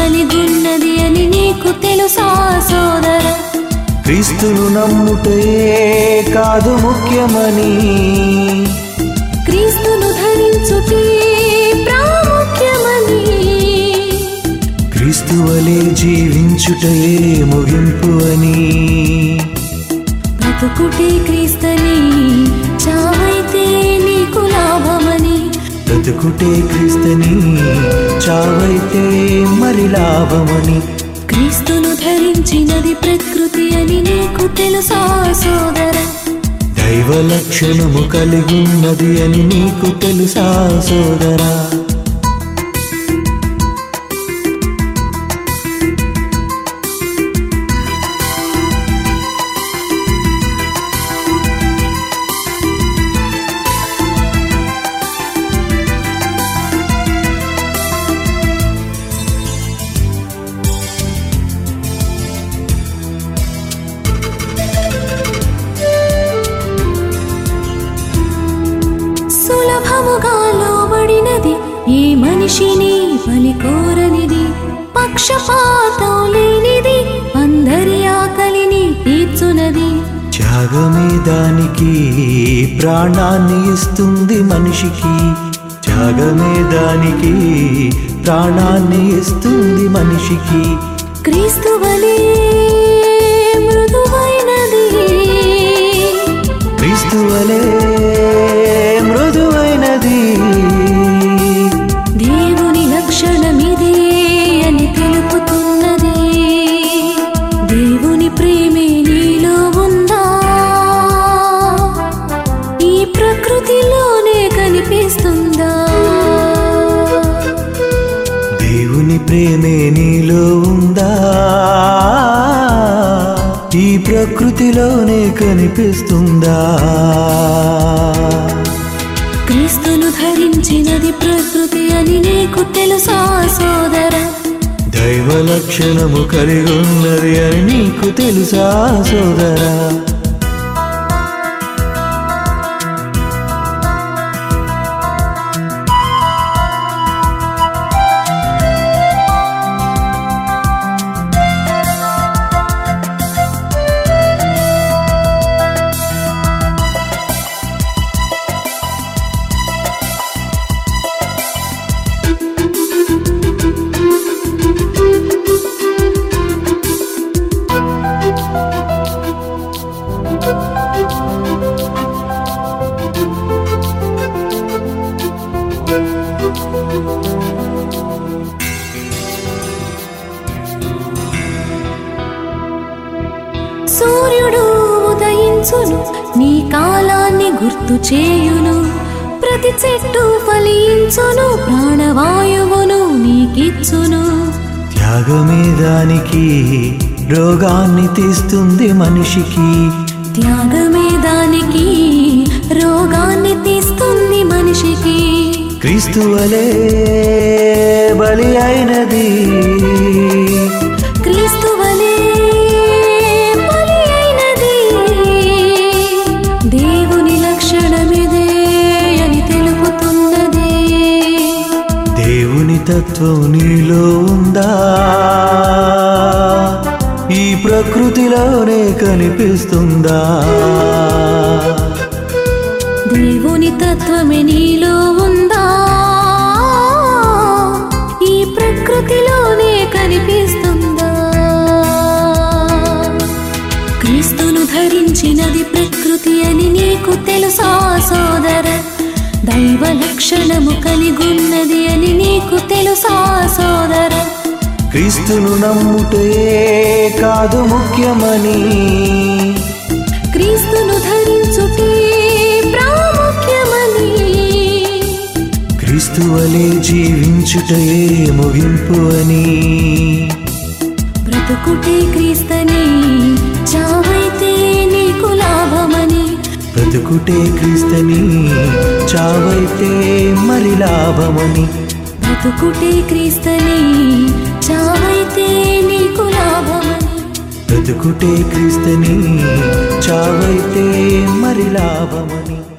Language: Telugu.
కలిగున్నది అని నీకు తెలుసా సోదర క్రీస్తును నమ్ముటే కాదు ముఖ్యమని క్రీస్తును ధరించుటే ప్రాముఖ్యమని క్రీస్తు వలె జీవించుటయే ముగింపు అని బ్రతుకుటే క్రీస్తని చావైతే నీకు లాభమని బ్రతుకుటే క్రీస్తని చావైతే మరి లాభమని క్రీస్తును ధరించినది ప్రకృతి అని నీకు తెలుసా సోదర దైవ లక్షణము కలిగున్నది అని నీకు తెలుసా సోదరా సులభముగా లోబడినది ఏ మనిషిని బలి కోరనిది పక్షపాతం లేనిది అందరి ఆకలిని తీర్చునది త్యాగమే దానికి ప్రాణాన్ని ఇస్తుంది మనిషికి త్యాగమే దానికి ప్రాణాన్ని ఇస్తుంది మనిషికి క్రీస్తు వలె మృదువైనది క్రీస్తు వలె మృదువైనది దేవుని లక్షణమిదే అని తెలుపుతున్నది దేవుని ప్రేమే నీలో ఉందా ఈ ప్రకృతిలోనే కనిపిస్తుందా దేవుని ప్రేమే నీలో ఉందా ఈ ప్రకృతిలోనే కనిపిస్తుందా క్రీస్తును ధరించినది ప్రకృతి అని నీకు తెలుసా సోదర దైవ లక్షణము కలిగి ఉన్నది అని నీకు తెలుసా సోదరా సూర్యుడు ఉదయించును నీ కాలాన్ని గుర్తు చేయును ప్రతి చెట్టు ఫలించును ప్రాణవాయువును నీకిచ్చును త్యాగమే దానికి రోగాన్ని తీస్తుంది మనిషికి త్యాగమే దానికి రోగాన్ని తీస్తుంది మనిషికి క్రీస్తు వలె బలి అయినది క్రీస్తు వలె బలి అయినది దేవుని లక్షణమిదే అని తెలుపుతున్నది దేవుని తత్వం నీలో ఉందా ఈ ప్రకృతిలోనే కనిపిస్తుందా దేవుని తత్వమే నీలో ఉందా ఈ ప్రకృతిలోనే కనిపిస్తుందా క్రీస్తును ధరించినది ప్రకృతి అని నీకు తెలుసా సోదర దైవ లక్షణము కలిగున్నది అని నీకు తెలుసా సోదర క్రీస్తును నమ్ముటే కాదు ముఖ్యమని క్రీస్తును ధరించుటే ప్రాముఖ్యమని క్రీస్తు వలె జీవించుటయే ముగింపు అని బ్రతుకుటే క్రీస్తని చావైతే నీకు లాభమని బ్రతుకుటే క్రీస్తని చావైతే మరి లాభమని బ్రతుకుటే క్రీస్తని చావైతే నీకు లాభమని బ్రతుకుటే క్రీస్తని చావైతే మరి లాభమని